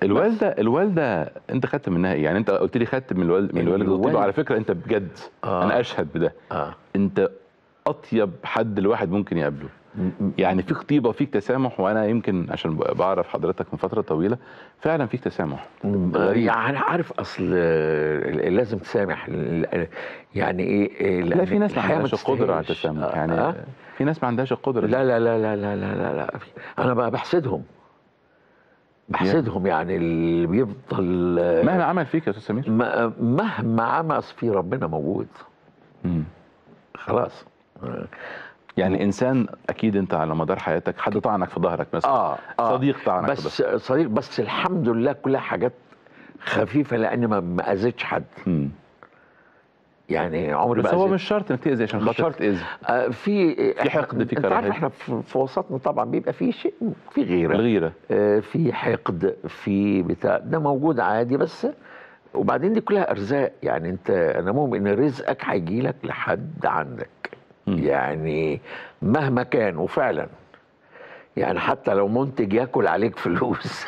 الوالده الوالده انت خدت منها ايه يعني انت قلت لي خدت من الوالد من الوالد قلت له الوالد- على فكره انت بجد آه. انا اشهد بده اه انت اطيب حد الواحد ممكن يقابله م- يعني فيك طيبه وفيك تسامح وانا يمكن عشان بعرف حضرتك من فتره طويله فعلا فيك تسامح غريب. يعني عارف اصل آه، لازم تسامح ال- يعني ايه لا لأن في ناس ما الحياة عندهاش القدره على تستاهلش. التسامح آه، يعني آه؟ في ناس ما عندهاش القدره دي. لا لا لا لا لا لا لا, لا. انا بقى بحسدهم بحسدهم يعني اللي بيفضل آه، مهما عمل فيك يا استاذ سمير م- مهما عمل في ربنا موجود مم. خلاص يعني انسان اكيد انت على مدار حياتك حد طعنك في ظهرك مثلا اه, آه. صديق طعنك في بس صديق بس الحمد لله كلها حاجات خفيفه لان ما ما اذيتش حد مم. يعني عمري بس ما هو أذيت. مش شرط انك تاذي عشان مش خاطر شرط. تاذي آه في في حقد، في انت عارف كراهية. احنا في, في وسطنا طبعا بيبقى في شيء في غيره الغيره آه في حقد في بتاع ده موجود عادي بس وبعدين دي كلها ارزاق يعني انت انا مؤمن ان رزقك هيجي لك لحد عندك مم. يعني مهما كان وفعلا يعني حتى لو منتج ياكل عليك فلوس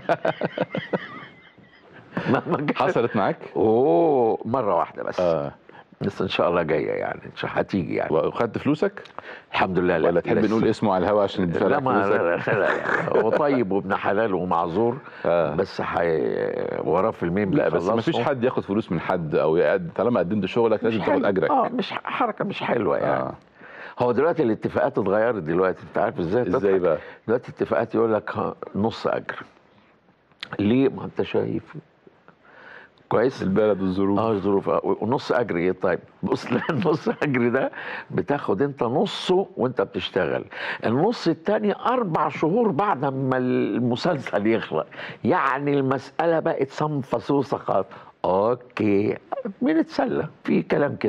مهما كان حصلت معاك اوه مره واحده بس اه بس ان شاء الله جايه يعني ان شاء الله هتيجي يعني وخدت فلوسك الحمد لله لا ولا تحب لسه. نقول اسمه على الهوا عشان ندفع لا لك ما لا, فلوسك لا, لا يعني هو طيب وابن حلال ومعذور آه. بس حي... وراه فيلمين لا بس ما بيخلصهم. فيش حد ياخد فلوس من حد او يقد... طالما قدمت شغلك لازم مش تاخد حلو. اجرك اه مش حركه مش حلوه يعني آه. آه. هو دلوقتي الاتفاقات اتغيرت دلوقتي انت عارف ازاي ازاي تضحك؟ بقى دلوقتي اتفاقات يقول لك ها، نص اجر ليه ما انت شايف كويس البلد والظروف اه الظروف آه، ونص اجر ايه طيب بص لا النص اجر ده بتاخد انت نصه وانت بتشتغل النص التاني اربع شهور بعد ما المسلسل يخلق يعني المساله بقت صنفه سوسه خالص اوكي بنتسلى في كلام كده